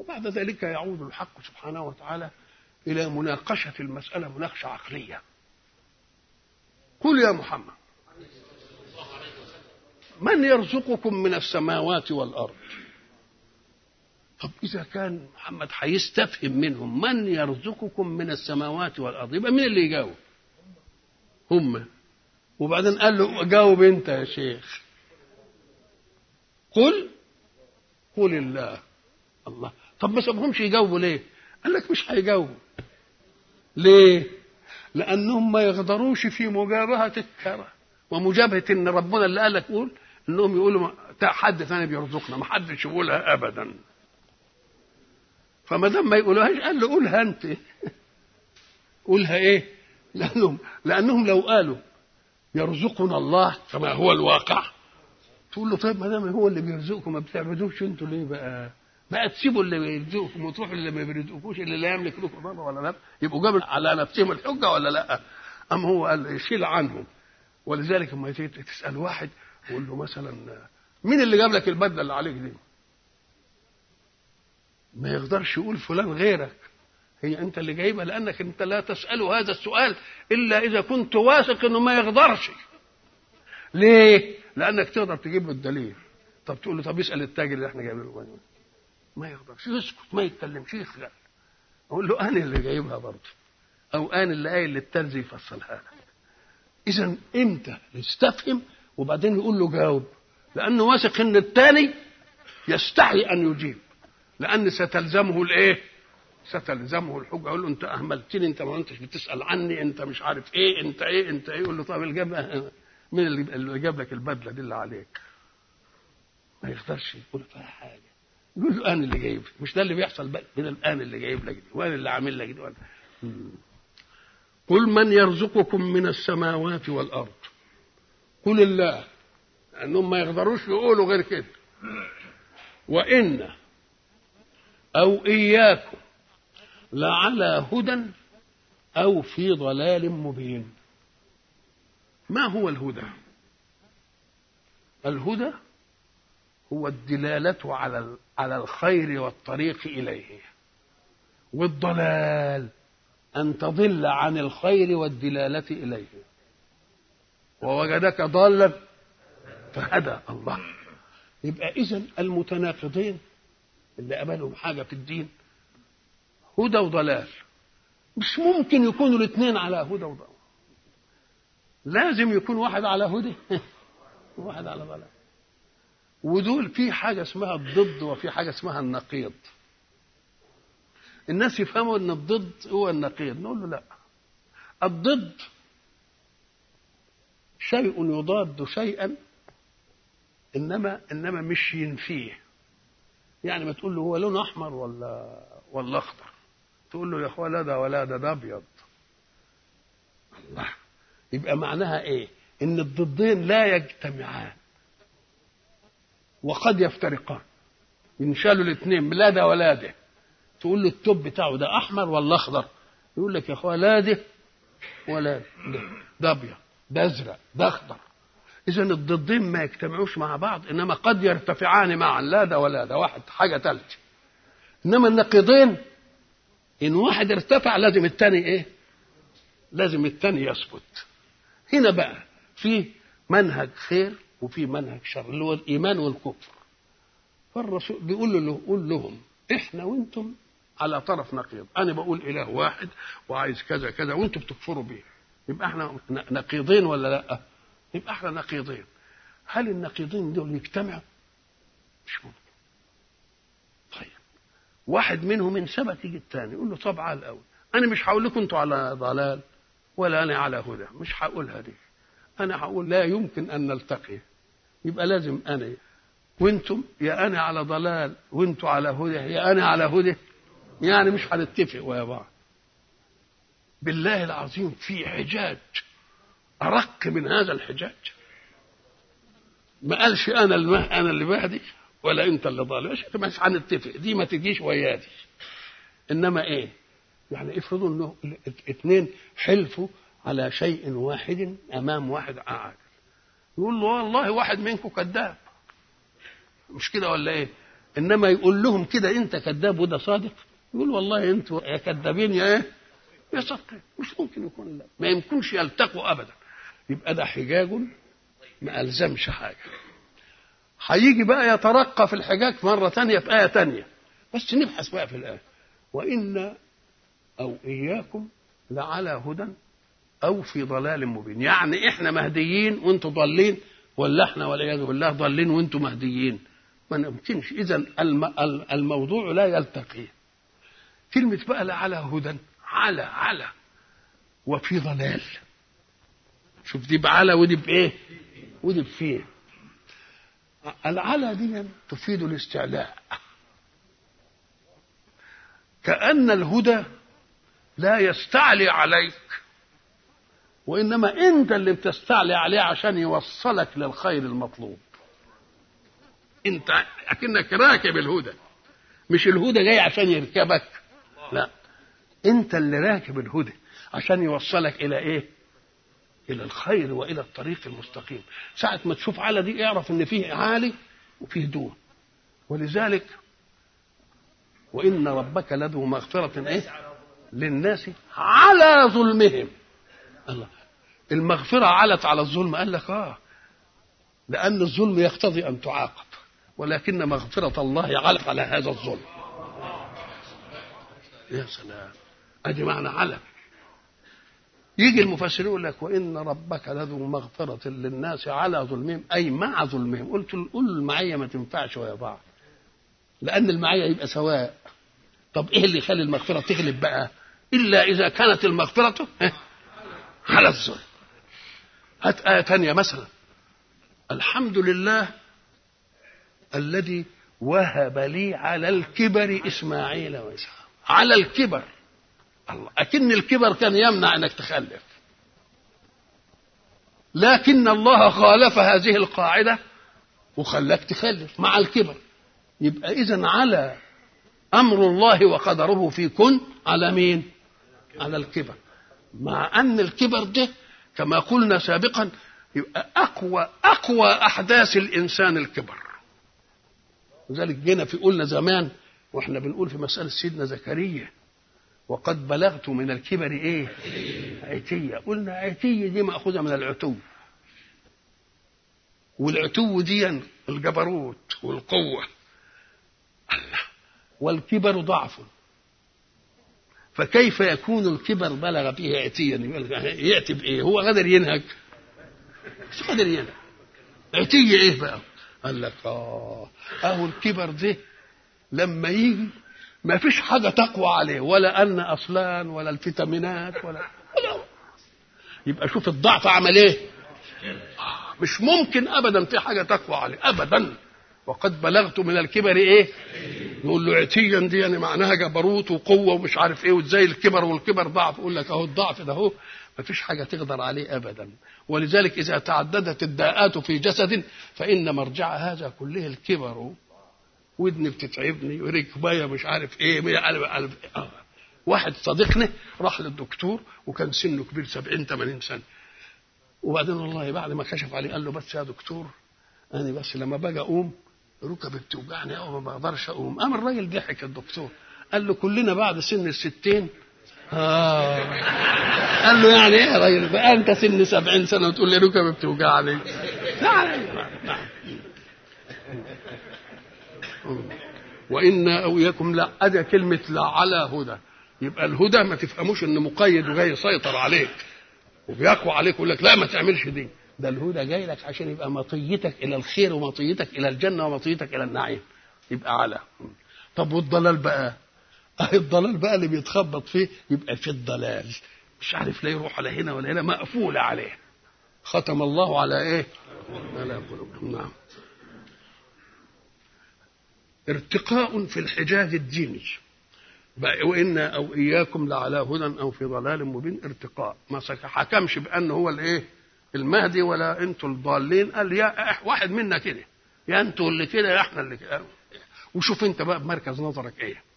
وبعد ذلك يعود الحق سبحانه وتعالى إلى مناقشة المسألة مناقشة عقلية قل يا محمد من يرزقكم من السماوات والأرض طب إذا كان محمد هيستفهم منهم من يرزقكم من السماوات والأرض يبقى مين اللي يجاوب هم وبعدين قال له جاوب أنت يا شيخ قل قل الله الله طب ما سابهمش يجاوبوا ليه قال لك مش هيجاوبوا ليه لانهم ما يقدروش في مجابهه الكره ومجابهه ان ربنا اللي قال لك قول انهم يقولوا حد ثاني بيرزقنا ما حدش يقولها ابدا فما دام ما يقولوهاش قال له قولها انت قولها ايه لانهم لانهم لو قالوا يرزقنا الله كما هو الواقع تقول له طيب ما دام هو اللي بيرزقكم ما بتعبدوش انتوا ليه بقى بقى تسيبوا اللي بيرزقكم وتروحوا اللي ما بيرزقكوش اللي لا يملك لكم ضر ولا لا يبقوا جابوا على نفسهم الحجه ولا لا ام هو قال شيل عنهم ولذلك لما تيجي تسال واحد يقول له مثلا مين اللي جاب لك البدله اللي عليك دي ما يقدرش يقول فلان غيرك هي انت اللي جايبها لانك انت لا تسال هذا السؤال الا اذا كنت واثق انه ما يقدرش ليه لانك تقدر تجيب له الدليل طب تقول له طب اسال التاجر اللي احنا جايبين له ما يقدرش يسكت ما يتكلمش يخجل اقول له انا اللي جايبها برضه او انا اللي قايل للترزي يفصلها لك اذا امتى يستفهم وبعدين يقول له جاوب لانه واثق ان الثاني يستحي ان يجيب لان ستلزمه الايه ستلزمه الحجه يقول له انت اهملتني انت ما انتش بتسال عني انت مش عارف ايه انت ايه انت ايه يقول له طب اللي جاب مين اللي جاب لك البدله دي اللي عليك ما يقدرش يقول فيها حاجه يقول له انا اللي جايب مش ده اللي بيحصل بقى من الان اللي جايب لك دي وانا اللي عامل لك دي قل من يرزقكم من السماوات والارض قل الله لانهم ما يقدروش يقولوا غير كده وان او اياكم لعلى هدى او في ضلال مبين ما هو الهدى الهدى هو الدلالة على على الخير والطريق إليه والضلال أن تضل عن الخير والدلالة إليه ووجدك ضالا فهدى الله يبقى إذا المتناقضين اللي قبلهم حاجة في الدين هدى وضلال مش ممكن يكونوا الاثنين على هدى وضلال لازم يكون واحد على هدى وواحد على ضلال ودول في حاجة اسمها الضد وفي حاجة اسمها النقيض الناس يفهموا ان الضد هو النقيض نقول له لا الضد شيء يضاد شيئا انما انما مش ينفيه يعني ما تقول له هو لون احمر ولا ولا اخضر تقول له يا اخويا لا ده ولا ده ده ابيض الله يبقى معناها ايه ان الضدين لا يجتمعان وقد يفترقان ينشالوا الاثنين لا ده ولا ده تقول له التوب بتاعه ده احمر ولا اخضر يقول لك يا اخويا لا ده ولا ده ده ابيض ده ازرق ده اخضر اذا الضدين ما يجتمعوش مع بعض انما قد يرتفعان معا لا ده ولا ده واحد حاجه ثالثه انما النقيضين ان واحد ارتفع لازم الثاني ايه لازم الثاني يثبت هنا بقى في منهج خير وفي منهج شر اللي هو الايمان والكفر فالرسول بيقول له قول لهم احنا وانتم على طرف نقيض انا بقول اله واحد وعايز كذا كذا وانتم بتكفروا بيه يبقى احنا نقيضين ولا لا يبقى احنا نقيضين هل النقيضين دول يجتمعوا مش ممكن طيب واحد منهم ان ثبت يجي الثاني يقول له طب على الاول انا مش هقول لكم انتوا على ضلال ولا انا على هدى مش هقولها دي انا هقول لا يمكن ان نلتقي يبقى لازم انا وانتم يا انا على ضلال وانتم على هدى يا انا على هدى يعني مش هنتفق ويا بعض بالله العظيم في حجاج ارق من هذا الحجاج ما قالش انا المه انا اللي بهدي ولا انت اللي ضال مش هنتفق دي ما تجيش ويا دي انما ايه يعني افرضوا انه اثنين حلفوا على شيء واحد امام واحد عادل يقول له والله واحد منكم كذاب مش كده ولا ايه انما يقول لهم كده انت كذاب وده صادق يقول والله انتوا يا كذابين يا ايه يا صادقين مش ممكن يكون لا ما يمكنش يلتقوا ابدا يبقى ده حجاج ما الزمش حاجه هيجي بقى يترقى في الحجاج مره ثانيه في ايه ثانيه بس نبحث بقى في الايه وان او اياكم لعلى هدى او في ضلال مبين يعني احنا مهديين وانتم ضالين ولا احنا والعياذ بالله ضالين وانتم مهديين ما يمكنش اذا الم... الموضوع لا يلتقي كلمه بقى لعلى هدى على على وفي ضلال شوف دي بعلى ودي بايه ودي بفيه العلى دي تفيد الاستعلاء كأن الهدى لا يستعلي عليك وإنما أنت اللي بتستعلي عليه عشان يوصلك للخير المطلوب أنت أكنك راكب الهدى مش الهدى جاي عشان يركبك لا أنت اللي راكب الهدى عشان يوصلك إلى إيه إلى الخير وإلى الطريق المستقيم ساعة ما تشوف على دي اعرف إن فيه عالي وفيه دون ولذلك وإن ربك لذو مغفرة إيه للناس على ظلمهم الله المغفرة علت على الظلم قال لك آه لأن الظلم يقتضي أن تعاقب ولكن مغفرة الله علت على هذا الظلم يا سلام أدي معنى على يجي المفسرين يقول لك وإن ربك لذو مغفرة للناس على ظلمهم أي مع ظلمهم قلت قول المعية ما تنفعش ويا بعض لأن المعية يبقى سواء طب إيه اللي يخلي المغفرة تغلب بقى إلا إذا كانت المغفرة على الظلم هات آية تانية مثلا الحمد لله الذي وهب لي على الكبر إسماعيل وإسحاق على الكبر الله أكن الكبر كان يمنع أنك تخلف لكن الله خالف هذه القاعدة وخلاك تخلف مع الكبر يبقى إذا على أمر الله وقدره في كن على مين؟ على الكبر مع أن الكبر ده كما قلنا سابقا يبقى أقوى أقوى أحداث الإنسان الكبر لذلك جينا في قلنا زمان واحنا بنقول في مسألة سيدنا زكريا وقد بلغت من الكبر ايه عتية قلنا عتية دي مأخوذة من العتو والعتو دي الجبروت والقوة الله والكبر ضعف فكيف يكون الكبر بلغ فيه عتيا يأتي بإيه هو قادر ينهج مش قادر ينهج عتية إيه بقى قال لك آه أهو الكبر ده لما يجي ما فيش حاجة تقوى عليه ولا أن أصلان ولا الفيتامينات ولا, ولا يبقى شوف الضعف عمل إيه مش ممكن أبدا في حاجة تقوى عليه أبدا وقد بلغت من الكبر ايه يقول له عتيا دي يعني معناها جبروت وقوه ومش عارف ايه وازاي الكبر والكبر ضعف يقول لك اهو الضعف ده اهو ما فيش حاجه تقدر عليه ابدا ولذلك اذا تعددت الداءات في جسد فان مرجع هذا كله الكبر ودني بتتعبني وركبايه مش عارف ايه عارف آه. واحد صديقنا راح للدكتور وكان سنه كبير 70 80 سنه وبعدين والله بعد ما كشف عليه قال له بس يا دكتور انا بس لما باجي اقوم ركبي بتوجعني او ما بقدرش اقوم قام الراجل ضحك الدكتور قال له كلنا بعد سن الستين آه. قال له يعني ايه يا راجل بقى انت سن سبعين سنه وتقول لي ركبي بتوجعني لا لا وإنا أو إياكم لا أدى كلمة لا على هدى يبقى الهدى ما تفهموش إنه مقيد وجاي يسيطر عليك وبيقوى عليك ويقول لك لا ما تعملش دي ده الهدى جاي لك عشان يبقى مطيتك الى الخير ومطيتك الى الجنه ومطيتك الى النعيم يبقى على طب والضلال بقى اهي الضلال بقى اللي بيتخبط فيه يبقى في الضلال مش عارف لا يروح على هنا ولا هنا مقفول عليه ختم الله على ايه على قلوبهم نعم ارتقاء في الحجاج الديني وإنا أو إياكم لعلى هدى أو في ضلال مبين ارتقاء ما حكمش بأنه هو الإيه المهدي ولا انتوا الضالين قال يا واحد منا كده يا انتوا اللي كده يا احنا اللي كده وشوف انت بقى بمركز نظرك ايه